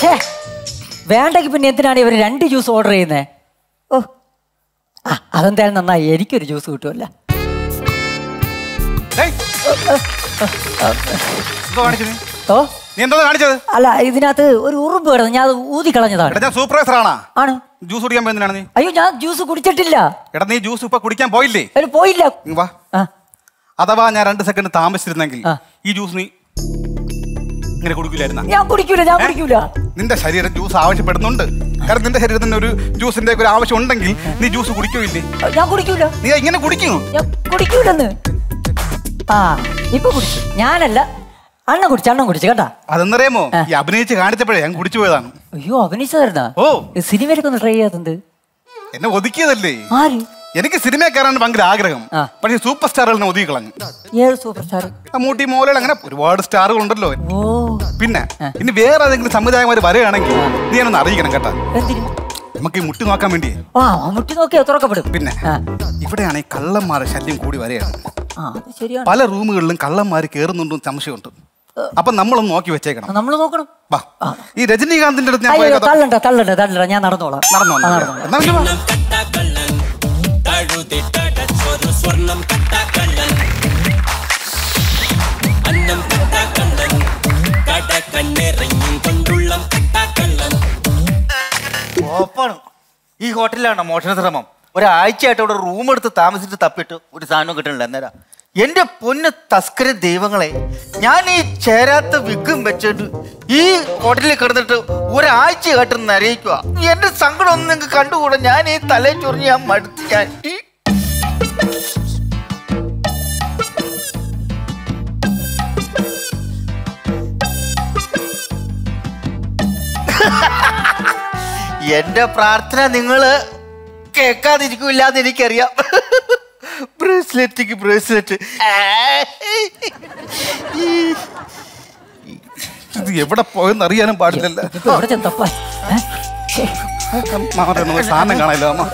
ഛേ വേണ്ടെങ്കിൽ പിന്നെ എന്തിനാണ് ഇവർ രണ്ട് ജ്യൂസ് ഓർഡർ ചെയ്യുന്നത് ഓ ആ അതെന്തായാലും നന്നായി എനിക്കൊരു ജ്യൂസ് കിട്ടുമല്ല ഏയ്, എന്തോ കാണിച്ചത് നീ? ഓ നീ എന്തോ കാണിച്ചത് അല്ല ഇതിനകത്ത് ഒരു ഉറുമ്പ് കിടന്നു ഞാൻ അത് ഊതി കളഞ്ഞതാണ് എടാ ഞാൻ സൂപ്പർവൈസർ ആണാ ആണ് ജ്യൂസ് കുടിക്കാൻ പോയതിനാണ് നീ അയ്യോ ഞാൻ ജ്യൂസ് കുടിച്ചിട്ടില്ല എടാ നീ ജ്യൂസ് ഇപ്പൊ കുടിക്കാൻ പോയില്ലേ അതിന് പോയില്ല നീ വാ ആ അഥവാ ഞാൻ രണ്ട് സെക്കൻഡ് താമസിച്ചിരുന്നെങ്കിൽ ആ. ഈ ജ്യൂസ് നീ ഇങ്ങനെ കുടിക്കില്ലായിരുന്ന ഞാൻ കുടിക്കൂല ഞാൻ കുടിക്കൂല നിന്റെ ശരീരം ജ്യൂസ് ആവശ്യപ്പെടുന്നുണ്ട് കാരണം നിന്റെ ശരീരത്തിന് ഒരു ജ്യൂസിന്റെ ഒക്കെ ഒരു ആവശ്യം ഉണ്ടെങ്കിൽ നീ ജ്യൂസ് കുടിക്കൂല്ലേ ഞാൻ കുടിക്കൂല നീ ഇങ്ങനെ കുടിക്കുന്നു ഞാൻ കുടിക്കൂലെന്ന് ആ ഇപ്പൊ കുടിച്ചു ഞാനല്ല അണ്ണൻ കുടിച്ചു അണ്ണൻ കുടിച്ചു കേട്ടാ അതെന്നറിയാമോ ഈ അഭിനയിച്ച് കാണിച്ചപ്പോഴേ ഞാൻ കുടിച്ചു പോയതാണ് അയ്യോ അഭിനയിച്ചതായിരുന്നാ ഓ സിനിമയിലൊക്കെ ഒന്ന് ട്രൈ ചെയ്യാത്തത് എന്നെ ഒതുക്കിയതല്ലേ ആര് എനിക്ക് സിനിമയെ കയറാൻ ഭയങ്കര ആഗ്രഹം ആ. പക്ഷേ സൂപ്പർ സ്റ്റാറുകൾ ഒതുക്കി കളഞ്ഞു ഏത് സൂപ്പർ സ്റ്റാർ മമ്മൂട്ടി മോഹൻലാൽ അങ്ങനെ ഒരുപാട് സ്റ്റാറുകൾ ഉണ്ടല്ലോ ഓ പിന്നെ ഇനി വേറെ ഏതെങ്കിലും സംവിധായകന്മാർ വരികയാണെങ്കിൽ നീ എന്നൊന്ന് അറിയിക്കണം കേട്ടാ എന്തിനു നമുക്ക് ഈ മുട്ടി നോക്കാൻ വേണ്ടി ആ മുട്ടി നോക്കിയാ തുറക്കപ്പെടും പിന്നെ ആ ഇവിടെയാണ് ഈ കള്ളന്മാരുടെ ശല്യം കൂടി വരികയാണ് ആ അത് ശരിയാണ് പല റൂമുകളിലും കള്ളന്മാർ കയറുന്നുണ്ടോ സംശയമുണ്ട് അപ്പൊ നമ്മളൊന്ന് നോക്കി വെച്ചേക്കണം നമ്മൾ നോക്കണം വാ ഈ രജനീകാന്തിന്റെ അടുത്ത് ഞാൻ അയ്യോ പോയ കഥ തള്ളണ്ട തള്ളണ്ട തള്ളണ്ട ഞാൻ നടന്നോളാം നടന്നോ ആ, നടന്നോളാം. എന്നാ പിന്നെ വാ. ഓപ്പാണ് ഈ ഹോട്ടലിലാണ് മോഷണ ശ്രമം ഒരാഴ്ചയായിട്ട് അവിടെ റൂം എടുത്ത് താമസിച്ചിട്ട് തപ്പിട്ട് ഒരു സാധനവും കിട്ടണില്ല അന്നേരം എന്റെ പൊന്ന് തസ്കര ദൈവങ്ങളെ ഞാൻ ഈ ചേരാത്ത വിഗും വെച്ചിട്ട് ഈ ഹോട്ടലിൽ കിടന്നിട്ട് ഒരാഴ്ചയായിട്ട് നരയിക്കുക എന്റെ സങ്കടം ഒന്നും നിങ്ങൾക്ക് കണ്ടുകൂടാ ഞാൻ ഈ തലയിൽ ചൊറിഞ്ഞ് ഞാൻ മടുത്ത് ഞാൻ ഈ എന്റെ പ്രാർത്ഥന നിങ്ങള് കേൾക്കാതിരിക്കില്ല എന്ന് എനിക്കറിയാം ബ്രേസ്ലെറ്റിക്ക് ബ്രേസ്ലെറ്റ് ഇത് എവിടെ പോയെന്ന് അറിയാനും പാടില്ലല്ല ഇപ്പൊ എവിടെ ചെന്നപ്പാ ഏ? ഛേ, മാറണം സാധനം കാണാനില്ല അമ്മ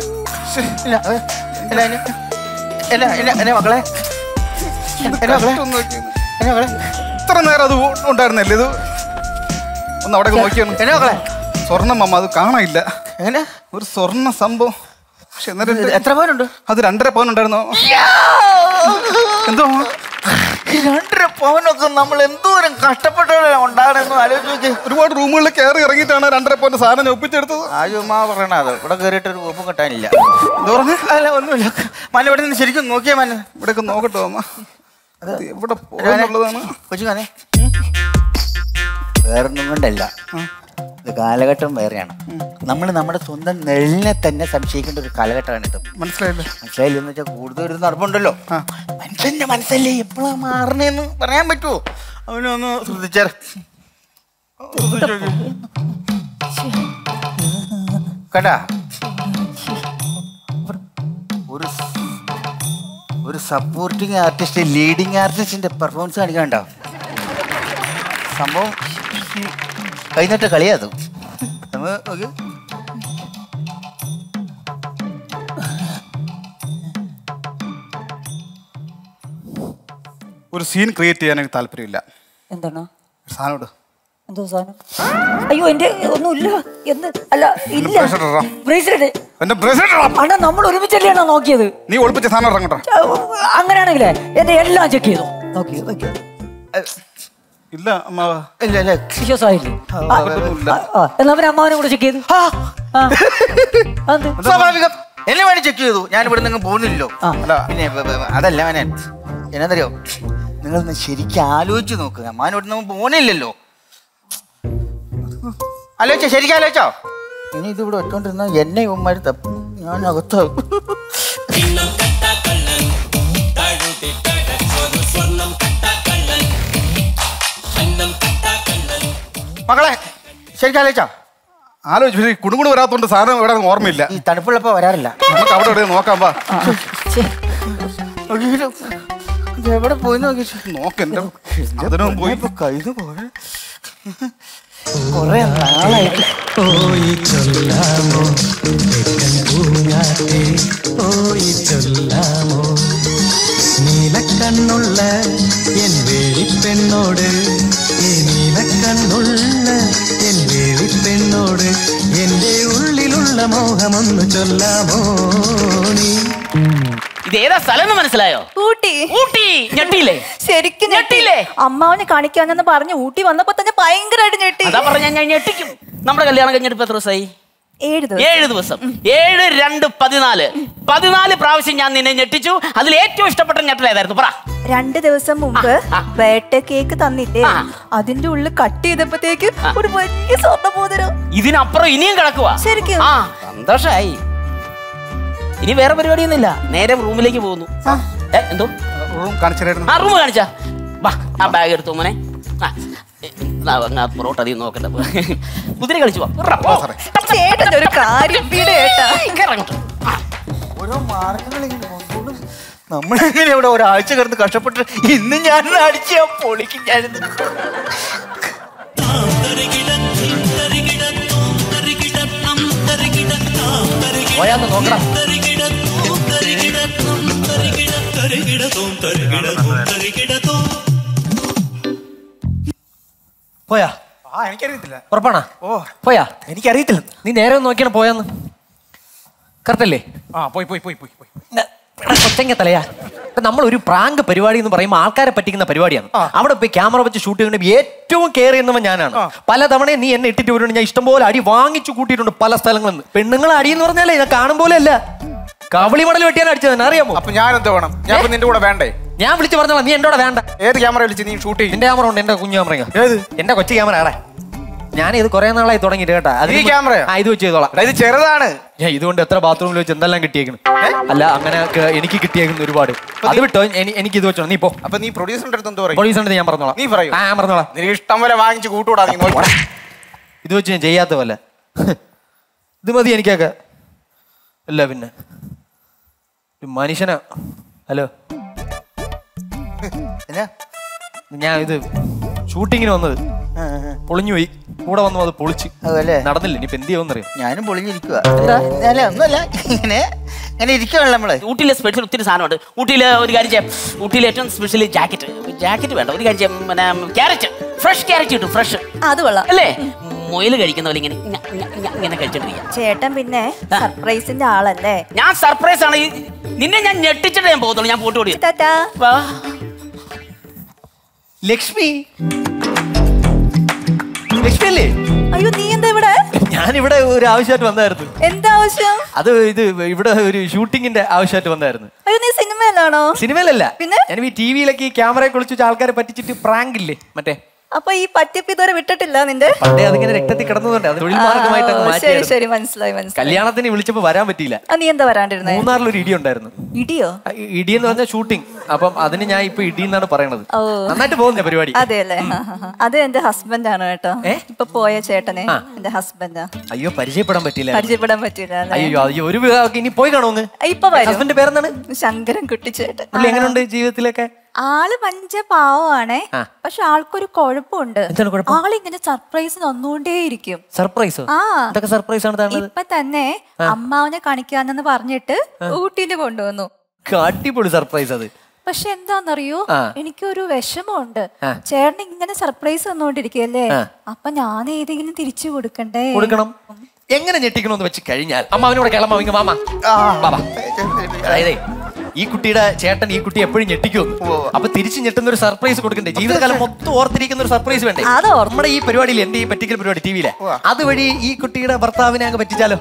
എന്നെ മക്കളെ എന്നെ മക്കളെ ഒന്ന് നോക്കി. എന്നെ മക്കളെ ഇത്ര നേരം അത് ഉണ്ടായിരുന്നല്ലേ ഇത് ഒന്ന് അവിടെ നോക്കിയാണ് എന്നെ മക്കളെ സ്വർണം അമ്മ അത് കാണാനില്ല എങ്ങനെ ഒരു സ്വർണ്ണ സംഭവം പക്ഷെ എന്നിട്ട് ഇത് എത്ര പേരുണ്ട് അത് രണ്ടര പവൻ ഉണ്ടായിരുന്നോ എന്തോ അമ്മ? ഈ രണ്ടര പവനൊക്കെ നമ്മൾ എന്തോരം കഷ്ടപ്പെട്ടാണ് ഉണ്ടാകണമെന്ന് ആലോചിച്ച് നോക്കി ഒരുപാട് റൂമുകളിൽ കയറി ഇറങ്ങിയിട്ടാണ് രണ്ടര പവന്റെ സാധനം ഒപ്പിച്ചെടുത്തത് ആജുമാ പറയണ അത് ഇവിടെ കയറിയിട്ട് ഒരു ഒപ്പം കിട്ടാനില്ല എന്താ പറഞ്ഞ അല്ല ഒന്നുമില്ല മന ഇവിടെ നിന്ന് ശരിക്കും നോക്കിയാ മന ഇവിടെയൊക്കെ നോക്കട്ടോ അമ്മ അത് എവിടെ പോയെന്നുള്ളതാണ് കൊച്ചു കാണേ വേറൊന്നും കൊണ്ടല്ല ഇത് കാലഘട്ടം വേറെയാണ് നമ്മൾ നമ്മുടെ സ്വന്തം നെല്ലിനെ തന്നെ സംശയിക്കേണ്ട ഒരു കാലഘട്ടമാണ് ഇത് മനസ്സിലായില്ലേ മനസ്സിലായില്ല എന്ന് വെച്ചാൽ കൂടുതൽ ഒരു നടപ്പുണ്ടല്ലോ മനുഷ്യന്റെ മനസ്സല്ലേ എപ്പോഴാ മാറണേന്ന് പറയാൻ പറ്റുമോ അവനൊന്ന് ശ്രദ്ധിച്ചാൽ കേട്ടാ ഒരു ഒരു സപ്പോർട്ടിങ് ആർട്ടിസ്റ്റ് ലീഡിങ് ആർട്ടിസ്റ്റിന്റെ പെർഫോമൻസ് കാണിക്കണ്ട സംഭവം കഴിഞ്ഞിട്ട് കളിയാ അത് നമ്മൾ നോക്കി ഒരു സീൻ ക്രിയേറ്റ് ചെയ്യാൻ എനിക്ക് താല്പര്യമില്ല എന്താണ് ഒരു സാധനം ഇട്. എന്തോ സാധനം അയ്യോ എന്റെ ഒന്നുമില്ല എന്ത് അല്ല ഇല്ല bracelet ഇടടാ. ബ്രേസ്ലെറ്റ് എന്റെ ബ്രേസ്ലെറ്റ് ഇടാം. അണ്ണാ നമ്മൾ ഒരുമിച്ചല്ലേണോ നോക്കിയത് നീ ഒളിപ്പിച്ച സാധനം ഇറങ്ങട്ടെ ആ, അങ്ങനെയാണെങ്കിലേ എന്റെ എല്ലാം ചെക്ക് ചെയ്തോ നോക്കി നോക്കി ഇല്ല അമ്മ ഇല്ല ഇല്ല വിശ്വാസമായില്ലേ ആ, ആ, ആ, എന്നാ പിന്നെ അമ്മാവനെ കൂടെ ചെക്ക് ചെയ്തു ആ, ആ. അത് സ്വാഭാവികം എന്നെ വേണി ചെക്ക് ചെയ്തു ഞാൻ ഇവിടെ നിന്ന് പോകുന്നില്ലല്ലോ ആ. അല്ല പിന്നെ ബ- ബ- അതല്ല അവനെ എന്നറിയോ നിങ്ങളൊന്ന് ശരിക്കും ആലോചിച്ച് നോക്കുക അമ്മാൻ ഇവിടെ നിന്ന് പോകുന്നില്ലല്ലോ ആലോചിച്ചോ ശരിക്കും ആലോചിച്ചോ ഇനി ഇത് ഇവിടെ വെച്ചോണ്ടിരുന്ന എന്നെ ഉമ്മാര് തപ്പും ഞാൻ അകത്താവും മക്കളെ ശരിക്കും ആലോചിച്ചോ ആലോചിച്ചു പക്ഷേ കുടുംബം വരാത്തോണ്ട് സാധനം ഇവിടെ ഓർമ്മയില്ല ഈ തണുപ്പുള്ളപ്പോ വരാറില്ല നമുക്ക് അവിടെ എവിടെ നോക്കാം വാ ആ, ശ്ശേ. നോക്കിയിട്ട് ഇത് എവിടെ പോയി നോക്കി നോക്ക് എന്റെ അതിനും പോയി ഇപ്പൊ കഴിഞ്ഞു പോയ കൊറേ നാളായിട്ട് പോയി ചൊല്ലാമോ തെക്കൻ പൂങ്ങാറ്റെ പോയി ചൊല്ലാമോ നീലക്കണ്ണുള്ള എൻ വേളിപ്പെണ്ണോട് ഈ നീലക്കണ്ണുള്ള എൻ വേളി സ്നേഹമൊന്ന് ചൊല്ലാമോ നീ ഇത് ഏതാ സ്ഥലം എന്ന് മനസ്സിലായോ ഊട്ടി ഊട്ടി ഞെട്ടിയില്ലേ ശരിക്കും ഞെട്ടി ഞെട്ടിയില്ലേ? അമ്മാവനെ കാണിക്കാന്നെന്ന് പറഞ്ഞ് ഊട്ടി വന്നപ്പോ തന്നെ ഭയങ്കരമായിട്ട് ഞെട്ടി അതാ പറഞ്ഞ ഞാൻ ഞെട്ടിക്കും നമ്മുടെ കല്യാണം കഴിഞ്ഞിട്ട് ഇപ്പൊ എത്ര ദിവസമായി ഏഴ് ദിവസം ഏഴ് ദിവസം ഏഴ് രണ്ട് പതിനാല് പതിനാല് പ്രാവശ്യം ഞാൻ നിന്നെ ഞെട്ടിച്ചു അതിൽ ഏറ്റവും ഇഷ്ടപ്പെട്ട ഞെട്ടൽ ഏതായിരുന്നു പറ രണ്ട് ദിവസം മുമ്പ് ആ. ബേട്ട കേക്ക് തന്നില്ലേ ആ. അതിന്റെ ഉള്ളിൽ കട്ട് ചെയ്തപ്പോഴത്തേക്ക് ഒരു വലിയ സ്വർണ്ണമോതിരം ഇതിനപ്പുറം ഇനിയും കിടക്കുക ശരിക്കും? ആ സന്തോഷായി ഇനി വേറെ പരിപാടിയൊന്നുമില്ല നേരെ റൂമിലേക്ക് പോകുന്നു ഏ, എന്തോ റൂം കാണിച്ചിട്ടായിരുന്നു ആ റൂം കാണിച്ചാ വാ ആ ബാഗ് എടുത്തു മോനെ ആ, ഏ, ആ, അങ്ങ് ആ പൊറോട്ട അധികം നോക്കണ്ട കുതിര കളിച്ചു വാ ഉറ, പോ. ചേട്ടന്റെ ഒരു കാര്യം വീട് കേട്ടാ കേറ് അങ്ങോട്ട്. ആ, ഓരോ മാർഗങ്ങൾ ഇങ്ങനെ വന്നോളും. നമ്മളെങ്ങനെ ഇവിടെ ഒരാഴ്ച കിടന്ന് കഷ്ടപ്പെട്ട് ഇന്ന് ഞാൻ അടിച്ച പൊളിക്കും ഞാനിന്ന് പോയാന്ന് നോക്കണം പോയാ ആ എനിക്കറിയത്തില്ല ഉറപ്പാണാ ഓ പോയാ എനിക്കറിയത്തില്ല നീ നേരെ ഒന്ന് നോക്കിയാണ് പോയാന്ന് കറക്റ്റല്ലേ ആ പോയി പോയി പോയി പോയി പോയി കൊച്ചങ്ങ തലയാ ഇപ്പൊ നമ്മൾ ഒരു പ്രാങ്ക് പരിപാടി എന്ന് പറയുമ്പോൾ ആൾക്കാരെ പറ്റിക്കുന്ന പരിപാടിയാണ് അവിടെ പോയി ക്യാമറ വെച്ച് ഷൂട്ട് ചെയ്യുന്ന ഏറ്റവും കെയർ ചെയ്യുന്നവൻ ഞാനാണ് പല തവണ നീ എന്നെ ഇട്ടിട്ട് വരുന്നുണ്ട് ഞാൻ ഇഷ്ടംപോലെ അടി വാങ്ങിച്ചു കൂട്ടിയിട്ടുണ്ട് പല സ്ഥലങ്ങളിൽ നിന്ന് പെണ്ണുങ്ങൾ അടി എന്ന് പറഞ്ഞാലേ ഞാൻ കാണും പോലെ അല്ല കവളി മടൽ വെട്ടിയാണ് അടിച്ചത് അറിയാമോ അപ്പൊ ഞാൻ എന്ത് വേണം ഞാൻ ഇപ്പൊ നിന്റെ കൂടെ വേണ്ടേ ഞാൻ വിളിച്ചു പറഞ്ഞോളാം നീ എന്നോട് വേണ്ട ഏത് ക്യാമറ വിളിച്ച് നീ ഷൂട്ട് ചെയ്യും എന്റെ ക്യാമറ ഉണ്ട് എന്റെ കുഞ്ഞു ക്യാമറ ഏത്? എന്റെ കൊച്ചു ക്യാമറ ആടെ ഞാൻ ഇത് കുറെ നാളായി തുടങ്ങിയിട്ട് കേട്ടാ അതിന് ഈ മുൻ- ക്യാമറയോ? ആ ഇത് വെച്ച് ചെയ്തോളാം എടാ, ഇത് ചെറുതാണ് ഞാൻ ഇതുകൊണ്ട് എത്ര ബാത്റൂമിൽ വെച്ച് എന്തെല്ലാം കിട്ടിയേക്കുന്നു അല്ല അങ്ങനെ ക- എനിക്ക് കിട്ടിയേക്കുന്നു ഒരുപാട് അത് വിട്ടോ എനി- എനിക്ക് ഇത് വെച്ചോ നീ പോ അപ്പൊ നീ പ്രൊഡ്യൂസറിന്റെ അടുത്ത് എന്തോ പറയും പോലീസ് ഉണ്ട് ഞാൻ പറഞ്ഞോളാം നീ പറയൂ. ആ ഞാൻ പറഞ്ഞോളാം നിനക്ക് ഇഷ്ടം പോലെ വാങ്ങിച്ച് കൂട്ടുകൂടാ നീ നോക്കി ഇത് വെച്ച് ഞാൻ ചെയ്യാത്ത പോലെ ഇത് മതി എനിക്കൊക്കെ അല്ല പിന്നെ ഒരു മനുഷ്യനാ ഹലോ എന്നാ? ഞാൻ ഇത് ഷൂട്ടിങ്ങിന് വന്നത് പൊളിഞ്ഞു പോയി കൂടെ വന്നു അത് പൊളിച്ച് അതല്ലേ നടന്നില്ല ഇനിയിപ്പോ എന്ത് ചെയ്യുമെന്നറിയാം ഞാനും പൊളിഞ്ഞിരിക്കുക അല്ല ഒന്നുമല്ല ഇങ്ങനെ ഇങ്ങനെ ഇരിക്കുവാണല്ലോ നമ്മള് ഊട്ടിയിലെ സ്പെഷ്യൽ ഒത്തിരി സാധനമുണ്ട് ഊട്ടിയിലെ ഒരു കാര്യം ചെയ്യാം ഊട്ടിയിലെ ഏറ്റവും സ്പെഷ്യൽ ജാക്കറ്റ് ജാക്കറ്റ് വേണ്ട ഒരു കാര്യം ചെയ്യാം പിന്നെ ക്യാരറ്റ് ഫ്രഷ് ക്യാരറ്റ് കിട്ടും ഫ്രഷ് അത് കൊള്ളാം അല്ലേ മൊയിൽ കഴിക്കുന്ന പോലെ ഇങ്ങനെ ഞ, ഞ, ഞ, ഇങ്ങനെ കഴിച്ചോണ്ടിരിക്കാം ചേട്ടൻ പിന്നെ സർപ്രൈസിന്റെ ആളല്ലേ ഞാൻ സർപ്രൈസ് ആണ് ഈ നിന്നെ ഞാൻ ഞെട്ടിച്ചിട്ട് ഞാൻ പോകത്തുള്ളൂ ഞാൻ പോട്ട് കൂടി ടാറ്റാ വാ ലക്ഷ്മി ലക്ഷ്മി അല്ലേ അയ്യോ നീ എന്താ ഇവിടെ ഞാനിവിടെ ഒരു ആവശ്യമായിട്ട് വന്നായിരുന്നു എന്താ ആവശ്യം അത് ഇത് ഇവിടെ ഒരു ഷൂട്ടിങ്ങിന്റെ ആവശ്യമായിട്ട് വന്നായിരുന്നു അയ്യോ നീ സിനിമയിലാണോ സിനിമയിലല്ല പിന്നെ? ഞാൻ ഈ ടി വിയിലൊക്കെ ഈ ക്യാമറയെ കുളിച്ച് വെച്ച് ആൾക്കാരെ പറ്റിച്ചിട്ട് പ്രാങ്ക് ഇല്ലേ മറ്റേ അപ്പൊ ഈ പറ്റിപ്പ് ഇതുവരെ വിട്ടിട്ടില്ല നിന്റെ പണ്ടേ അതിങ്ങനെ രക്തത്തിൽ കിടന്നതുകൊണ്ട് അത് തൊഴിൽ മാർഗമായിട്ട് അങ്ങ് ആ, ശരി മാറ്റിയായിരുന്നു. ശരി മനസ്സിലായി മനസ്സിലായി കല്യാണത്തിന് വിളിച്ചപ്പോ വരാൻ പറ്റിയില്ല ആ, നീ എന്താ വരാണ്ടിരുന്നേ മൂന്നാറിൽ ഒരു ഇടി ഉണ്ടായിരുന്നു ഇടിയോ ആ, ഇ- ഇടി എന്ന് പറഞ്ഞാൽ ഷൂട്ടിംഗ് അപ്പം അതിന് ഞാൻ ഇപ്പൊ ഇടി എന്നാണ് പറയണത് ഓ. നന്നായിട്ട് പോകുന്ന പരിപാടി അതെ അല്ലേ അത് എന്റെ ഹസ്ബൻഡ് ആണ് കേട്ടോ ഏ? ഇപ്പൊ പോയ ചേട്ടനെ എന്റെ ഹസ്ബൻഡാ അയ്യോ പരിചയപ്പെടാൻ പറ്റിയില്ല പരിചയപ്പെടാൻ പറ്റില്ല അല്ലേ? അയ്യോ അയ്യോ ഒരു വിവാഹം ഇനി പോയി കാണുമോ ഇപ്പൊ വരും ഹസ്ബൻഡ് പേരെന്താണ് ശങ്കരൻ കുട്ടിച്ചേട്ടൻ പുള്ളി എങ്ങനെയുണ്ട് ജീവിതത്തിലൊക്കെ ആള് പഞ്ച പാവമാണേ ആ. പക്ഷെ ആൾക്കൊരു കുഴപ്പമുണ്ട് എന്താണ് കുഴപ്പം? ആളിങ്ങനെ സർപ്രൈസ് തന്നോണ്ടേയിരിക്കും സർപ്രൈസോ ആ. എന്തൊക്കെ സർപ്രൈസ് ആണ് താങ്കൾ ഇപ്പൊ തന്നെ അമ്മാവനെ കാണിക്കാന്നെന്ന് പറഞ്ഞിട്ട് ഊട്ടിയില് കൊണ്ടുവന്നു അടിപൊളി സർപ്രൈസ് അത് പക്ഷെ എന്താന്നറിയോ ആ. എനിക്കൊരു വിഷമമുണ്ട് ആ. ചേട്ടൻ ഇങ്ങനെ സർപ്രൈസ് തന്നോണ്ടിരിക്കല്ലേ ആ. അപ്പൊ ഞാൻ ഏതെങ്കിലും തിരിച്ചു കൊടുക്കണ്ടേ കൊടുക്കണം എങ്ങനെ ഞെട്ടിക്കണമെന്ന് വെച്ച് കഴിഞ്ഞാൽ അമ്മ അവനോട് കിളമ്മ ഇങ്ങ് മാമ ബാബാ അതായത് ഈ കുട്ടിയുടെ ചേട്ടൻ ഈ കുട്ടി എപ്പോഴും ഞെട്ടിക്കും അപ്പൊ തിരിച്ച് ഞെട്ടുന്ന ഒരു സർപ്രൈസ് കൊടുക്കണ്ടേ ജീവിതകാലം മൊത്തം ഓർത്തിരിക്കുന്ന ഒരു സർപ്രൈസ് വേണ്ടേ അത് ഓർത്ത്. നമ്മുടെ ഈ പരിപാടിയിൽ എന്റെ ഈ പറ്റിക്കൽ പരിപാടി ടിവിയിലെ അതുവഴി ഈ കുട്ടിയുടെ ഭർത്താവിനെ അങ്ങ് പറ്റിച്ചാലോ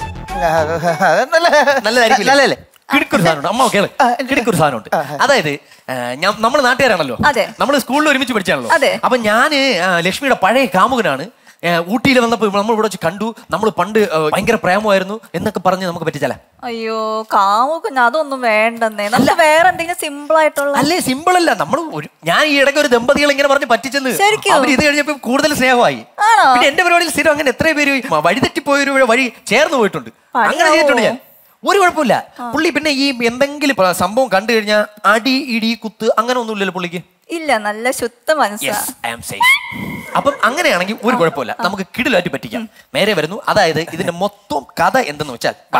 നല്ലതായിരിക്കും നല്ലല്ലേ കിടക്കൊരു സാധനമുണ്ട് അമ്മ കേള് കിടക്കൊരു സാധനമുണ്ട് അതായത് ഞാൻ നമ്മൾ നാട്ടുകാരാണല്ലോ അതെ. നമ്മൾ സ്കൂളിൽ ഒരുമിച്ച് പഠിച്ചാണല്ലോ അതെ. അപ്പൊ ഞാന് ആ, ലക്ഷ്മിയുടെ പഴയ കാമുകനാണ് ഏ, ഊട്ടിയിൽ വന്നപ്പോൾ നമ്മൾ ഇവിടെ വെച്ച് കണ്ടു നമ്മൾ പണ്ട് ഏ, ഭയങ്കര പ്രേമമായിരുന്നു എന്നൊക്കെ പറഞ്ഞ് നമുക്ക് പറ്റിച്ചാലേ അയ്യോ കാമുകന് അതൊന്നും വേണ്ടെന്നേ നമുക്ക് വേറെ എന്തെങ്കിലും സിമ്പിൾ ആയിട്ടുള്ള അല്ലേ സിമ്പിൾ അല്ല നമ്മൾ ഒരു ഞാൻ ഈ ഇടയ്ക്ക് ഒരു ദമ്പതികൾ ഇങ്ങനെ പറഞ്ഞ് പറ്റിച്ചെന്ന് ശരിക്കും? അവർ ഇത് കഴിഞ്ഞപ്പോ കൂടുതൽ സ്നേഹമായി ആണോ? പിന്നെ എന്റെ പരിപാടിയിൽ സ്ഥിരം അങ്ങനെ എത്ര പേര് വഴിതെറ്റിപ്പോയൊരു വഴി ചേർന്ന് പോയിട്ടുണ്ട് പണിയാവോ? അങ്ങനെ ചെയ്തിട്ടുണ്ട് ഞാൻ ഒരു കുഴപ്പമില്ല പുള്ളി പിന്നെ ഈ എന്തെങ്കിലും പ- സംഭവം കണ്ടു കഴിഞ്ഞാൽ അടി ഇടി കുത്ത് അങ്ങനെ ഒന്നുമില്ലല്ലോ പുള്ളിക്ക് ഇല്ല നല്ല ശുദ്ധ മനസ്സാ യെസ് ഐ ആം സേഫ് അപ്പം അങ്ങനെയാണെങ്കിൽ ഒരു കുഴപ്പമില്ല നമുക്ക് കിടിലായിട്ട് പറ്റിക്കാം നേരെ വരുന്നു അതായത് ഇതിന്റെ മൊത്തം കഥ എന്തെന്ന് വെച്ചാൽ വാ.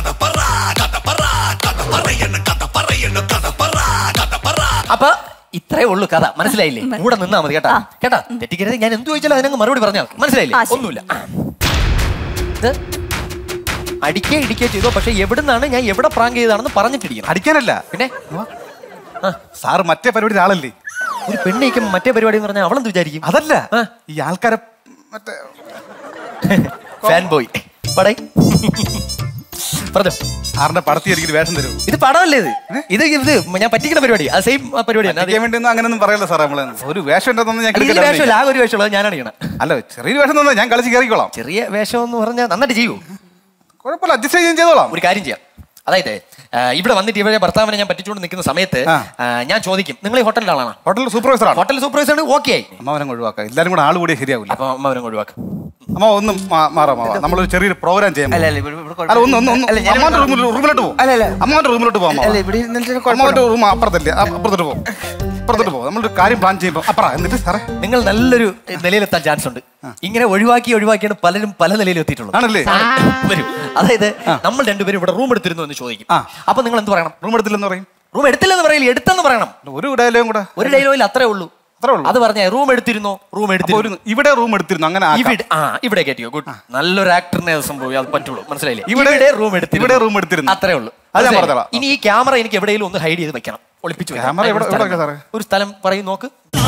അപ്പൊ ഇത്ര അത്രേ ഉള്ളൂ കഥ മനസ്സിലായില്ലേ കൂടെ നിന്നാ മതി കേട്ടാ കേട്ടാ തെറ്റിക്കരുത് ഞാൻ എന്ത് ചോദിച്ചാലും അതിനങ്ങ് മറുപടി പറഞ്ഞാൽ മതി. മനസ്സിലായില്ലേ ആ, ശരി. ഒന്നുമില്ല ആ. ഇത് അടിക്കേ ഇടിക്കേ ചെയ്തോ പക്ഷെ എവിടുന്നാണ് ഞാൻ എവിടെ പ്രാങ്ക് ചെയ്താണെന്ന് പറഞ്ഞിട്ടിരിക്കണം അടിക്കാനല്ല പിന്നെ സാറ് മറ്റേ പരിപാടി ആളല്ലേ ഒരു പെണ്ണയ്ക്കും മറ്റേ പരിപാടി എന്ന് പറഞ്ഞാൽ അവളെന്ത് വിചാരിക്കും അതല്ല ആ. ഈ ആൾക്കാരെ മറ്റേ ഫാൻ ബോയ് പടേ പറഞ്ഞോ സാറിന്റെ പടത്തി എനിക്ക് വേഷം തരും ഇത് പടമല്ലേ ഇത് ഇത് ഇത് ഞാൻ പറ്റിക്കുന്ന പരിപാടി അത് സെയിം പരിപാടി തന്നെ അടിക്കാൻ വേണ്ടി ഒന്നും അങ്ങനെയൊന്നും പറയല്ല സാറേ നമ്മള് ഒരു വേഷം ഉണ്ടെന്നൊന്നും ഞാൻ ഈ cricket വേഷമില്ല അറിയില്ല. ആകെ ഒരു വേഷമുള്ളത് ഞാനാണ് ചെയ്യണം അല്ല ചെറിയൊരു വേഷം തന്നെ ഞാൻ കളിച്ച് കയറിക്കോളാം ചെറിയ വേഷം എന്ന് പറഞ്ഞാൽ നന്നായിട്ട് ചെയ്യൂ കുഴപ്പമില്ല അഡ്ജസ്റ്റ് ചെയ്യാൻ ചെയ്തോളാം ഒരു കാര്യം ചെയ്യാം അതായത് ആ, ഇവിടെ വന്നിട്ട് ഇവരെ ഭർത്താവിനെ ഞാൻ പറ്റിച്ചുകൊണ്ട് നിൽക്കുന്ന സമയത്ത് ആ. ആ, ഞാൻ ചോദിക്കും നിങ്ങൾ ഈ ഹോട്ടലിന്റെ ആളാണ് ഹോട്ടൽ സൂപ്പർവൈസർ ആണ് ഹോട്ടൽ സൂപ്പർവൈസർ ഓക്കെ ആയി അമ്മാവനെ ഒഴിവാക്കാം എല്ലാരും കൂടെ ആൾ കൂടിയ ശരിയാവില്ല അപ്പൊ അമ്മ അവരും ഒഴിവാക്കും അമ്മ ഒന്നും മാ- മാറാം മാവാ നമ്മളൊരു ചെറിയൊരു പ്രോഗ്രാം ചെയ്യാം അല്ല അല്ല ഇവിടെ ഇവിടെ അല്ല ഒന്ന് ഒന്ന് ഒന്ന് അല്ല, ഞാൻ അമ്മാവന്റെ റൂമിൽ റൂമിലോട്ട് പോകും അല്ല, അല്ല. അമ്മാവന്റെ റൂമിലോട്ട് പോകാം അല്ല ഇവിടെ ഇരുന്നിട്ട് അമ്മാവന്റെ റൂം അപ്പുറത്തല്ലേ അ- അപ്പുറത്തോട്ട് പോകും അപ്പുറത്തോട്ട് പോകും നമ്മളൊരു കാര്യം പ്ലാൻ ചെയ്യുമ്പോൾ അപ്പറ എന്നിട്ട് സാറേ നിങ്ങൾ നല്ലൊരു നിലയിലെത്താൻ ചാൻസ് ഉണ്ട് ഇങ്ങനെ ഒഴിവാക്കി ഒഴിവാക്കിയാണ് പലരും പല നിലയിൽ എത്തിയിട്ടുള്ളത് ആണല്ലേ? വരും അതായത് നമ്മൾ രണ്ടുപേരും ഇവിടെ റൂം എടുത്തിരുന്നു എന്ന് ചോദിക്കും ആ. അപ്പൊ നിങ്ങൾ എന്ത് പറയണം റൂം എടുത്തില്ലെന്ന് പറയും റൂം എടുത്തില്ലെന്ന് പറയില്ല എടുത്തെന്ന് പറയണം ഒരു ഡയലോഗും കൂടെ ഒരു ഡയലോഗിൽ അത്രേ ഉള്ളൂ അത്രേ ഉള്ളൂ. അത് പറഞ്ഞ റൂം എടുത്തിരുന്നോ റൂം അപ്പൊ എടുത്തിരുന്നു ഒരു ഇവിടെ റൂം എടുത്തിരുന്നു അങ്ങനെ ആക്കാം. ഇവിടെ ആ ഇവിടെ കയറ്റിയോ ഗുഡ് നല്ലൊരു ആക്ടറിനെ അത് സംഭവം അത് പറ്റുള്ളൂ മനസ്സിലായില്ലേ ഇവിടെ- ഇവിടെ റൂം എടുത്തിരുന്നു ഇവിടെ room എടുത്തിരുന്നു. അത്രേ ഉള്ളൂ അത് ഞാൻ മനസ്സിലായില്ലേ? പറഞ്ഞോളാം. ഇനി ഈ ക്യാമറ എനിക്ക് എവിടെയെങ്കിലും ഒന്ന് ഹൈഡ് ചെയ്ത് വെക്കണം ഒളിപ്പിച്ചു വെക്കണം. ക്യാമറ എവിടെ- ഒരു സ്ഥലം- എവിടെ വെക്കാം സാറേ? ഒരു സ്ഥലം പറയും നോക്ക്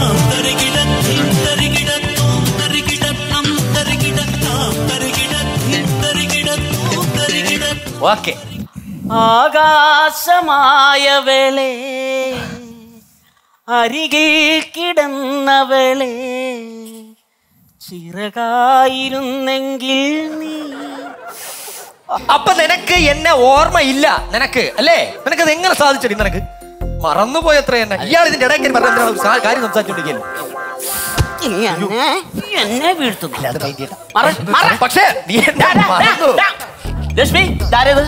ഓക്കെ ആകാശമായവളെ അരികിൽ കിടന്നവളെ ചിറകായിരുന്നെങ്കിൽ നീ അപ്പൊ നിനക്ക് എന്നെ ഓർമ്മയില്ല നിനക്ക് അല്ലേ നിനക്ക് അത് എങ്ങനെ സാധിച്ചടി നിനക്ക് മറന്നുപോയത്ര എന്നെ ഇയാൾ ഇതിന്റെ ഇടയ്ക്ക് പറഞ്ഞ എന്തിനാണ് ഒരു സാ- കാര്യം സംസാരിച്ചോണ്ടിരിക്കുന്നു നീ എന്നെ നീ എന്നെ വീഴ്ത്തുന്നു മറ- മറ. പക്ഷേ നീ എന്നെ ഡാ, ഡാ, മറന്നു ഡാ, ഡാ. ലക്ഷ്മി ഇതാരേത്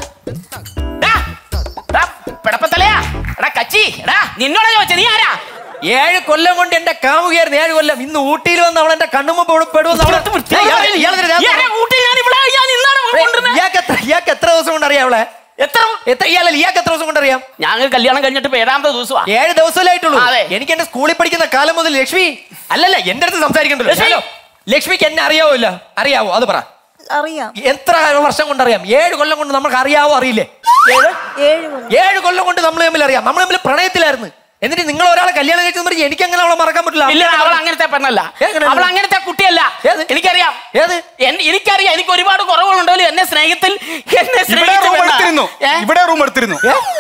ഡാ, ഡാ, പിടപ്പത്തലയാ എടാ കച്ചി എടാ നിന്നോടാ ചോദിച്ചത് നീ ആരാ ഏഴ് കൊല്ലം കൊണ്ട് എന്റെ കാമുകയായിരുന്നു ഏഴ് കൊല്ലം ഇന്ന് ഊട്ടിയിൽ വന്ന് അവൾ എന്റെ കണ്ണുമ്പോ പെടുവെന്ന് അവള് ഏയ്, ഇയാള് ഇയാള് ഇതിന് ഇയാളെ കൂട്ടി ഞാൻ ഇവിടെ ഞാൻ നിന്നാണ് കൊണ്ടുവരുന്നത്. ഇയാൾക്ക് എത്ര ഇയാൾക്ക് എത്ര ദിവസം കൊണ്ട് അറിയാം അവളെ എത്ര എത്ര ഇയാളല്ല ഇയാൾക്ക് എത്ര ദിവസം കൊണ്ട് അറിയാം ഞങ്ങൾ കല്യാണം കഴിഞ്ഞിട്ട് ഇപ്പൊ ഏഴാമത്തെ ദിവസമാ ഏഴ് ദിവസമല്ലേ ആയിട്ടുള്ളൂ അതെ. എനിക്ക് എന്റെ സ്കൂളിൽ പഠിക്കുന്ന കാലം മുതൽ ലക്ഷ്മി അല്ലല്ല എന്റെ അടുത്ത് സംസാരിക്കണ്ടല്ലോ ലക്ഷ്മി. ഹലോ. ലക്ഷ്മിക്ക് എന്നെ അറിയാവോ ഇല്ല അറിയാവോ അത് പറ അറിയാം എത്ര വർഷം കൊണ്ട് അറിയാം ഏഴ് കൊല്ലം കൊണ്ട് നമുക്ക് അറിയാവോ അറിയില്ലേ ഏഴ് ഏഴ് കൊല്ലം ഏഴ് കൊല്ലം കൊണ്ട് നമ്മൾ തമ്മിൽ അറിയാം നമ്മൾ തമ്മിൽ പ്രണയത്തിലായിരുന്നു എന്നിട്ട് നിങ്ങൾ ഒരാളെ കല്യാണം കഴിച്ചെന്ന് പറഞ്ഞ് എനിക്ക് അങ്ങനെ അവളെ മറക്കാൻ പറ്റില്ല ഇല്ല അവൾ അങ്ങനത്തെ പെണ്ണല്ല എങ്ങനെയാണ്? അവൾ അങ്ങനത്തെ കുട്ടിയല്ല ഏത്? എനിക്കറിയാം ഏത് എൻ- എനിക്കറിയാം എനിക്ക് ഒരുപാട് കുറവുകളുണ്ടല്ലോ എന്നെ സ്നേഹത്തിൽ എന്നെ ഇവിടെ സ്നേഹിച്ച റൂം പെണ്ണാ. എടുത്തിരുന്നു ഏ? ഇവിടെ റൂം എടുത്തിരുന്നു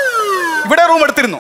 ഇവിടെ റൂം എടുത്തിരുന്നു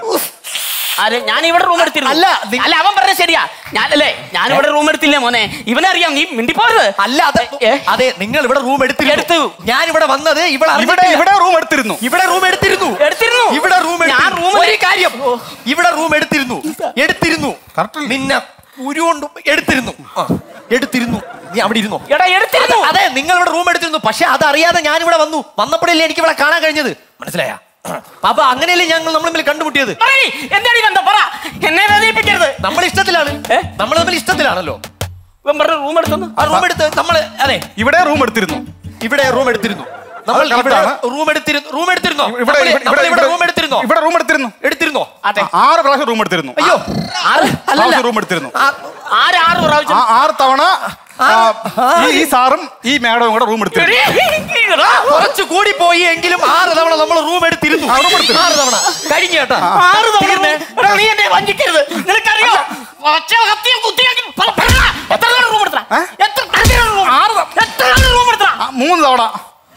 ആര്? ഞാൻ ഇവിടെ റൂം എടുത്തിരുന്നു അല്ല, നി- അല്ല അവൻ പറഞ്ഞ ശരിയാ ഞാൻ അല്ലേ ഞാൻ ഇവിടെ റൂം എടുത്തില്ലേ മോനെ ഇവനറിയാം നീ മിണ്ടിപ്പോരുത് അല്ല അത് ഏ? അതെ നിങ്ങൾ ഇവിടെ റൂം എടുത്തില്ല എടുത്തു. ഞാൻ ഇവിടെ വന്നത് ഇവിടെ ഇവിടെ ഇവിടെ റൂം എടുത്തിരുന്നു ഇവിടെ റൂം എടുത്തിരുന്നു എടുത്തിരുന്നു. ഇവിടെ റൂം ഞാൻ room ഒരു കാര്യം ഇവിടെ റൂം എടുത്തിരുന്നു എടുത്തിരുന്നു Correct അല്ലേ? നിന്നെ ഉരുകൊണ്ട് എടുത്തിരുന്നു ആ, എടുത്തിരുന്നു നീ അവിടെ ഇരുന്നോ എടാ എടുത്തിരുന്നു അതെ നിങ്ങൾ ഇവിടെ റൂം എടുത്തിരുന്നു പക്ഷെ അതറിയാതെ ഞാൻ ഇവിടെ വന്നു വന്നപ്പോഴല്ലേ എനിക്ക് ഇവിടെ കാണാൻ കഴിഞ്ഞത് മനസ്സിലായ അപ്പൊ അങ്ങനെയല്ലേ ഞങ്ങൾ നമ്മൾ തമ്മിൽ കണ്ടുമുട്ടിയത് പറയ്, എന്താണ് ഈ ബന്ധം പറ എന്നെ വേദനിപ്പിക്കരുത് നമ്മൾ ഇഷ്ടത്തിലാണ് ഏ? നമ്മൾ തമ്മിൽ ഇഷ്ടത്തിലാണല്ലോ ഇവൻ പറഞ്ഞ റൂം എടുത്തു ആ റൂം എടുത്ത് നമ്മൾ അതെ ഇവിടെ റൂം എടുത്തിരുന്നു ഇവിടെ റൂം എടുത്തിരുന്നു നമ്മൾ അത് correct ഇവിടെ ആണ്. റൂം എടുത്തിരുന്നു റൂം എടുത്തിരുന്നോ ഇവിടെ നമ്മള്- ഇവിടെ- നമ്മള് ഇവിടെ ഇവിടെ റൂം എടുത്തിരുന്നോ ഇവിടെ റൂം എടുത്തിരുന്നു എടുത്തിരുന്നോ അതെ ആ, ആറ് പ്രാവശ്യം റൂം എടുത്തിരുന്നു അയ്യോ ആറ് അല്ലല്ല. പ്രാവശ്യം റൂം എടുത്തിരുന്നു ആ, ആര് ആറ് പ്രാവശ്യം ആ ആറ് തവണ ആ, ഈ- ഈ സാറും ഈ മാഡവും കൂടെ റൂം എടുത്തിരുന്നു എടാ, കുറച്ച് കൂടി പോയി എങ്കിലും ആറ് തവണ നമ്മൾ റൂം എടുത്തിരുന്നു ആ, room എടുത്തിരുന്നു. ആറ് തവണ കഴിഞ്ഞ കേട്ടാ ആറ് തവണ തീർന്നേ. എടാ, നീ എന്നെ വഞ്ചിക്കരുത് നിനക്കറിയോ ഒറ്റ കത്തിയും കുത്തിയും പറ- പറ. എത്ര തവണ റൂം എടുത്തടാ? ഏ? എത്ര തവണ room? എത്ര തവണ റൂം എടുത്തടാ? ആ, മൂന്ന് തവണ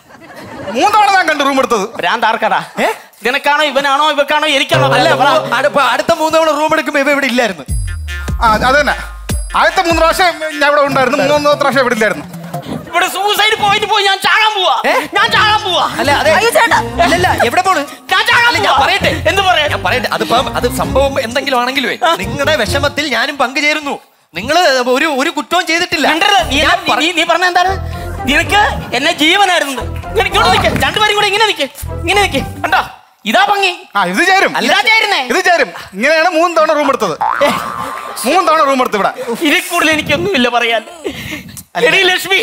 മൂന്ന് തവണ ഞാൻ കണ്ടു റൂം എടുത്തത് ഭ്രാന്ത് ആർക്കടാ നിനക്കാണോ ഇവനാണോ ഇവക്കാണോ എനിക്കാണോ അല്ല പറ. അടുത്ത അടുത്ത മൂന്ന് തവണ റൂം എടുക്കുമ്പോ ഇവ ഇവിടെ ഇല്ലായിരുന്നു ആ അത് തന്നെ ആദ്യത്തെ മൂന്ന് പ്രാവശ്യം ഞാൻ ഇവിടെ ഉണ്ടായിരുന്നു മൂന്നാമത്തെ പ്രാവശ്യം ഇവിടെ ഇല്ലായിരുന്നു ഇവിടെ സൂസൈഡ് പോയിട്ട് പോയി ഞാൻ ചാകാൻ പോവാ ഏ? ഞാൻ ചാകാൻ പോവാ അല്ല അതെ അയ്യോ, ചേട്ടാ. അല്ലല്ല എവിടെ പോണ് ഞാൻ ചാകാൻ അല്ല, ഞാൻ പോവാ. പറയട്ടെ എന്ത് പറയാ ഞാൻ പറയട്ടെ അതിപ്പം അത് സംഭവം എന്തെങ്കിലും ആണെങ്കിലേ നിങ്ങളുടെ വിഷമത്തിൽ ഞാനും പങ്കുചേരുന്നു നിങ്ങൾ ഒരു ഒരു കുറ്റവും ചെയ്തിട്ടില്ല മിണ്ടരുത്. നീ ഞാൻ എന്നാ- നീ- നീ പറഞ്ഞ എന്താണ് നിനക്ക് എന്നെ ജീവനായിരുന്നു ഇങ്ങനെ ഇങ്ങോട്ട് നിൽക്ക് രണ്ടുപേരും കൂടെ ഇങ്ങനെ നിൽക്ക് ഇങ്ങനെ നിൽക്ക് കണ്ടോ ഇതാ ഭംഗി ആ ഇത് ചേരും ഇതാ ചേരുന്നേ ഇത് ചേരും ഇങ്ങനെയാണ് മൂന്ന് തവണ റൂം എടുത്തത് മൂന്ന് തവണ റൂം എടുത്ത് ഇവിടെ ഇതിൽ കൂടുതൽ എനിക്കൊന്നുമില്ല പറയാൻ എടീ ലക്ഷ്മി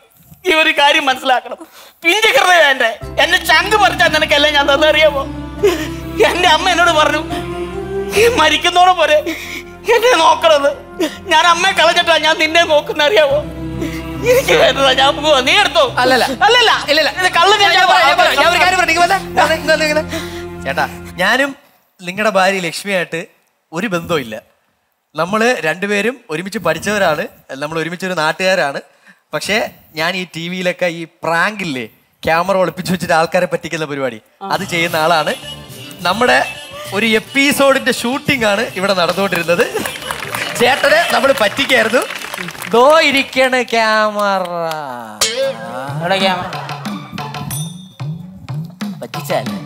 ഈ ഒരു കാര്യം മനസ്സിലാക്കണം പിഞ്ച് ഹൃദയം എന്റെ എന്നെ ചങ്ക് പറിച്ചാൽ നിനക്കല്ല ഞാൻ തന്നറിയാമോ എന്റെ അമ്മ എന്നോട് പറഞ്ഞു "ഈ മരിക്കുന്നോടെ പോലെ എന്നെ നോക്കണത് ഞാൻ അമ്മയെ കളഞ്ഞിട്ടാ ഞാൻ നിന്നെ നോക്കുന്ന അറിയാവോ എനിക്ക് വേണ്ടതാ ഞാൻ പോവാ നീ എടുത്തോ അല്ലല്ല. അല്ലല്ല ഇല്ലില്ല. ഇത് കള്ള് ഞാൻ ഞാൻ പറയാം, ഞാൻ പറയാം. ഞാൻ ഒരു കാര്യം പറയാം. ഇങ്ങ് വന്നേ. വന്നേ, ഇങ്ങ് വന്നേ, ഇങ്ങ് വന്നേ. ചേട്ടാ ഞാനും നിങ്ങളുടെ ഭാര്യ ലക്ഷ്മിയായിട്ട് ഒരു ബന്ധവും ഇല്ല നമ്മൾ രണ്ടുപേരും ഒരുമിച്ച് പഠിച്ചവരാണ് നമ്മൾ ഒരുമിച്ച് ഒരു നാട്ടുകാരാണ് പക്ഷേ ഞാൻ ഈ ടി വിയിലൊക്കെ ഈ പ്രാങ്കില്ലേ ക്യാമറ ഒളിപ്പിച്ച് വെച്ചിട്ട് ആൾക്കാരെ പറ്റിക്കുന്ന പരിപാടി അത് ചെയ്യുന്ന ആളാണ് നമ്മുടെ ഒരു എപ്പിസോഡിന്റെ ഷൂട്ടിംഗ് ആണ് ഇവിടെ നടന്നുകൊണ്ടിരുന്നത് ചേട്ടനെ നമ്മൾ പറ്റിക്കായിരുന്നു ദോ ഇരിക്കണ ക്യാമറ എവിടെ ക്യാമറ പറ്റിച്ചല്ലേ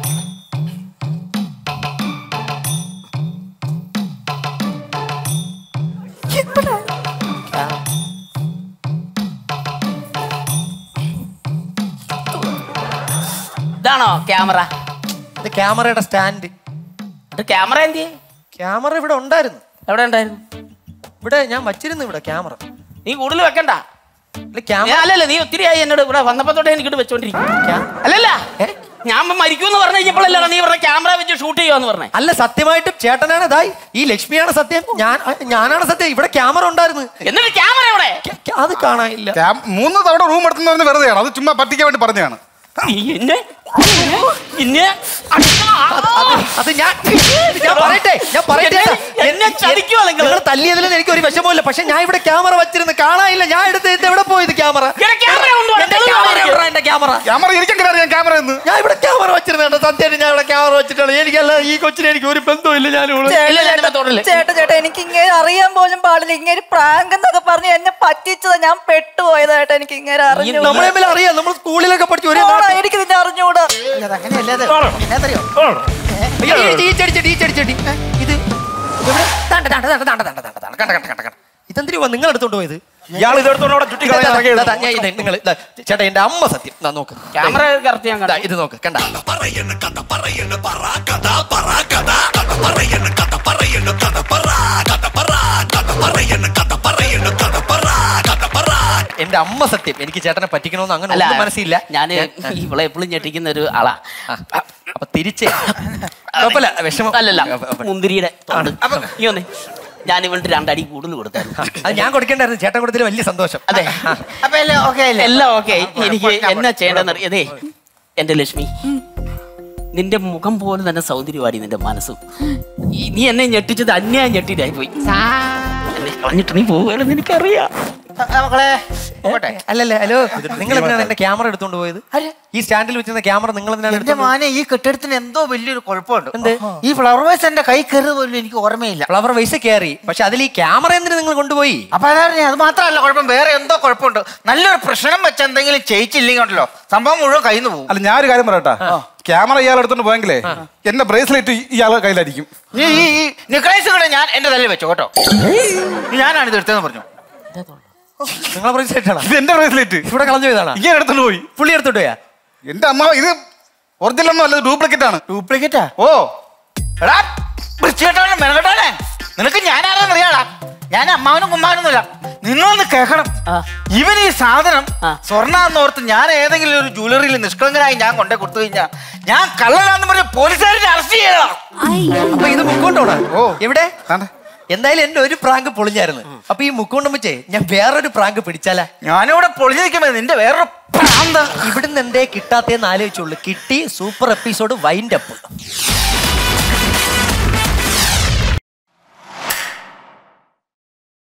ഇതാണോ ക്യാമറ ഇത് ക്യാമറയുടെ സ്റ്റാൻഡ് ഇത് ക്യാമറ എന്തി ക്യാമറ ഇവിടെ ഉണ്ടായിരുന്നു എവിടെ ഉണ്ടായിരുന്നു ഇവിടെ ഞാൻ വച്ചിരുന്നു ഇവിടെ ക്യാമറ നീ കൂടുതൽ വെക്കണ്ട ഇല്ല ക്യാമറ ഞാൻ അല്ലല്ല നീ ഒത്തിരി ആയി എന്നോട് ഇവിടെ വന്നപ്പോ തൊട്ടേ എനിക്കിട്ട് വെച്ചോണ്ടിരിക്കും ക്യാ- അല്ലല്ല ഏ? ഞാൻ മരിക്കൂന്ന് പറഞ്ഞു കഴിഞ്ഞപ്പോഴല്ലോ നീ പറഞ്ഞ ക്യാമറ വെച്ച് ഷൂട്ട് ചെയ്യുവാന്ന് പറഞ്ഞേ അല്ല സത്യമായിട്ടും ചേട്ടനാണ് ഇതായി ഈ ലക്ഷ്മിയാണ് സത്യം ഞാൻ ഞാനാണ് സത്യം ഇവിടെ ക്യാമറ ഉണ്ടായിരുന്നു എന്നിട്ട് ക്യാമറ എവിടെ ക്യാ- ക്യാ- അത് കാണാനില്ല ക്യാം- മൂന്ന് തവണ റൂം എടുത്തെന്ന് പറഞ്ഞ് വെറുതെയാണ് അത് ചുമ്മാ പറ്റിക്കാൻ വേണ്ടി പറഞ്ഞതാണ് നീ എന്നെ പിന്നെ അത് ഞാൻ ഞാൻ പറയട്ടെ ഞാൻ പറയട്ടെ എന്നെ- എന്നെ ചതിക്കുവാ നിങ്ങള്. നിങ്ങൾ തല്ലിയതിൽ എനിക്ക് ഒരു വിഷമമില്ല പക്ഷെ ഞാൻ ഇവിടെ ക്യാമറ വച്ചിരുന്നു കാണാനില്ല ഞാൻ എടുത്ത് ഇത് എവിടെ പോയത് ക്യാമറ എടാ, ക്യാമറ കൊണ്ടുവാ, എന്റെ തെളിവ് ക്യാമറ കാണിക്ക്. എവിടെടാ എന്റെ ക്യാമറ ക്യാമറ എനിക്കെങ്ങനെ അറിയാം ക്യാമറ എന്ന് ഞാൻ ഇവിടെ ക്യാമറ വെച്ചിരുന്നു സത്യമായിട്ട് ഞാൻ ഇവിടെ ക്യാമറ വെച്ചിട്ടാണ് എനിക്കല്ല ഈ കൊച്ചിനെ എനിക്ക് ഒരു ബന്ധമില്ല ഞാൻ ഇവിടെ ഇല്ല, ഇല്ല, എന്നെ തൊടല്ലേ. ചേട്ടാ ചേട്ടാ എനിക്ക് ഇങ്ങനെ അറിയാൻ പോലും പാടില്ല ഇങ്ങനെ പ്രാങ്ക് എന്നൊക്കെ പറഞ്ഞ് എന്നെ പറ്റിച്ചതാ ഞാൻ പെട്ടുപോയതായിട്ട് എനിക്ക് ഇങ്ങനെ അറിഞ്ഞു നമ്മളെ തമ്മിൽ അറിയാം നമ്മൾ സ്കൂളിലൊക്കെ പഠിച്ചു ഒരേ നാട്ടിൽ. എനിക്ക് ഇതിനെ അറിഞ്ഞൂടാ അയ്യോ, ഈ- ഈ ചെടി, ചെടി, ഈ ചെടി, ചെടി. ഏ, ഇത് എവിടെ? ദാണ്ട, ദാണ്ട, ദാണ്ട, ദാണ്ട, ദാണ്ട, ദാണ്ട, ദാണ്ട, കണ്ട, കണ്ട, കണ്ട, കണ്ട. ഇതെന്തിനുവാ നിങ്ങൾ എടുത്തോണ്ട് പോയത് ഇയാൾ ഇതെടുത്തോണ്ട് അവിടെ ചുറ്റി ദാ, ദാ, ദാ, ദാ, ഞാൻ ഇത് നിങ്ങൾ ദാ, ചേട്ടാ എന്റെ അമ്മ സത്യം ദാ, നോക്ക് ക്യാമറ കറക്റ്റ് ഞാൻ ദാ, കണ്ടു ഇത് നോക്ക് കണ്ട എന്റെ അമ്മ സത്യം എനിക്ക് ചേട്ടനെ പറ്റിക്കണമെന്ന് അങ്ങനെ അല്ല ഒന്നും മനസ്സില്ല ഞാൻ ഞാൻ- ഇവളെ എപ്പോഴും ഞെട്ടിക്കുന്ന ഒരു ആളാ ആ, അപ്പൊ തിരിച്ച് കുഴപ്പമില്ല വിഷമം അല്ലല്ല അപ്പൊ- മുന്തിരിയുടെ തൊണ്ട്. നീ വന്നേ ഞാൻ ഇവന്റെ രണ്ടടി കൂടുതൽ കൊടുത്തായിരുന്നു അത് ഞാൻ കൊടുക്കേണ്ടായിരുന്നു ചേട്ടൻ കൊടുത്തതിൽ വലിയ സന്തോഷം അതെ അപ്പൊ എല്ലാം ഓക്കെ അല്ലേ എല്ലാം ഓക്കെ എനിക്ക് എന്നാ ചെയ്യേണ്ടെന്ന് അറിയാതെ എന്റെ ലക്ഷ്മി നിന്റെ മുഖം പോലെ തന്നെ സൗന്ദര്യവാടി നിന്റെ മനസ്സും ഈ- നീ എന്നെ ഞെട്ടിച്ചത് അന്യായം ഞെട്ടിട്ടായി പോയി എന്നെ കളഞ്ഞിട്ട് നീ പോകുകയാണെന്ന് എനിക്കറിയാം ആ, മക്കളെ പോട്ടെ അല്ലല്ല ഹലോ നിങ്ങൾ എന്തിനാണ് എന്റെ ക്യാമറ എടുത്തോണ്ട് പോയത് ഈ സ്റ്റാൻഡിൽ വെച്ചിരുന്ന ക്യാമറ നിങ്ങൾ എന്തിനാണ് എന്റെ എടുത്തോണ്ട് മാനെ ഈ കെട്ടിടത്തിന് എന്തോ വലിയൊരു കുഴപ്പമുണ്ട് ഈ ഫ്ലവർ വേസ് എന്റെ കൈ കയറി പോലും എനിക്ക് ഓർമ്മയില്ല ഫ്ലവർ വൈസ് കയറി പക്ഷെ അതിൽ ഈ ക്യാമറ എന്തിനു നിങ്ങൾ കൊണ്ടുപോയി അപ്പൊ അതാണ് അത് മാത്രമല്ല കുഴപ്പം വേറെ എന്തോ കുഴപ്പമുണ്ട് നല്ലൊരു പ്രശ്നം വെച്ച് എന്തെങ്കിലും ചെയ്യിച്ചില്ലെങ്കിൽ ഉണ്ടല്ലോ സംഭവം മുഴുവൻ കയ്യിൽ നിന്ന് പോകും അല്ല ഞാനൊരു കാര്യം പറയട്ടാ ക്യാമറ ഇയാൾ എടുത്തോണ്ട് പോയെങ്കിലേ എന്റെ ബ്രേസ്ലെറ്റ് ഇയാളെ കയ്യിലായിരിക്കും ഈ ഈ ഈ നിക്കളേസ് കൂടെ ഞാൻ എന്റെ തലയിൽ വെച്ചു കേട്ടോ ഞാനാണ് ഇത് എടുത്തതെന്ന് പറഞ്ഞു നിങ്ങളെ പ്രൊജക്റ്റാണ് ഇത് എന്റെ ബ്രേസ്ലെറ്റ് ഇവിടെ കളഞ്ഞു പോയതാണ് ഇങ്ങനെ എടുത്തോണ്ട് പോയി പുള്ളി എടുത്തോട്ട് പോയാ എന്റെ അമ്മ ഇത് ഒറിജിനൽ ഒന്നും അല്ല ഡ്യൂപ്ലിക്കേറ്റ് ആണ് ഡ്യൂപ്ലിക്കേറ്റാ ഓ എടാ വൃത്തികെട്ടവനെ മെനകെട്ടവനെ നിനക്ക് ഞാൻ ആരാന്ന് അറിയാടാ ഞാൻ അമ്മാവനും കുമ്മാവനൊന്നുമില്ല നിന്നൊന്ന് കേൾക്കണം ഇവൻ ഈ സാധനം സ്വർണ്ണാന്ന് ഓർത്ത് ഞാൻ ഏതെങ്കിലും ഒരു ജ്വല്ലറിയിൽ നിഷ്കളങ്കനായി ഞാൻ കൊണ്ടേ കൊടുത്തു കഴിഞ്ഞാ ഞാൻ കള്ളനാന്ന് പറഞ്ഞ പോലീസുകാരെ അറസ്റ്റ് ചെയ്യണം അപ്പൊ ഇത് മുക്കോണ്ടോണ് ഓ. എവിടെ ആണ്ടെ. എന്തായാലും എന്റെ ഒരു പ്രാങ്ക് പൊളിഞ്ഞായിരുന്നു അപ്പൊ ഈ മുക്കോണ്ടം വെച്ചേ ഞാൻ വേറൊരു പ്രാങ്ക് പിടിച്ചാലാ ഞാനിവിടെ പൊളിഞ്ഞു നിൽക്കുമ്പോ നിന്റെ വേറൊരു പ്രാന്ത ഇവിടുന്ന് എന്തേ കിട്ടാത്തേന്ന് ആലോചിച്ചുള്ളൂ കിട്ടി സൂപ്പർ എപ്പിസോഡ് വൈൻഡ് അപ്പ്